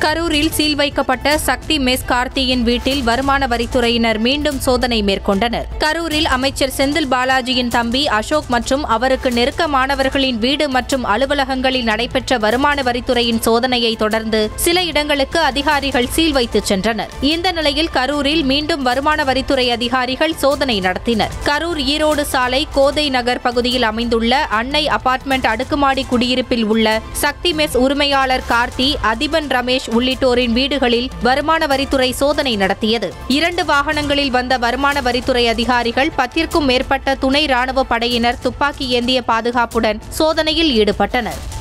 கரூரில் சீல் வைக்கப்பட்ட சக்தி மெஸ் கார்த்தியின் வீட்டில் வருமான வரித்துறையினர் மீண்டும் சோதனை மேற்கொண்டனர் கரூரில் அமைச்சர் செந்தில் பாலாஜியின் தம்பி அசோக் மற்றும் அவருக்கு நெருக்கமானவர்களின் வீடு மற்றும் அலுவலகங்களில் நடைபெற்ற வருமான வரித்துறையின் சோதனையை தொடர்ந்து சில இடங்களுக்கு அதிகாரிகள் சீல் வைத்து சென்றனர் இந்த நிலையில் கரூரில் மீண்டும் வருமான வரித்துறை அதிகாரிகள் சோதனை நடத்தினர் கரூர் ஈரோடு சாலை கோதை நகர் பகுதியில் அமைந்துள்ள அன்னை அபார்ட்மெண்ட் அடுக்குமாடி குடியிருப்பில் உள்ள சக்தி மெஸ் உரிமையாளர் கார்த்தி அதிபன் ரமேஷ் உள்ளிட்டோரின் வீடுகளில் வருமான வரித்துறை சோதனை நடத்தியது இரண்டு வாகனங்களில் வந்த வருமான வரித்துறை அதிகாரிகள் பத்திற்கும் மேற்பட்ட துணை ராணுவ படையினர் துப்பாக்கி ஏந்திய பாதுகாப்புடன் சோதனையில் ஈடுபட்டனர்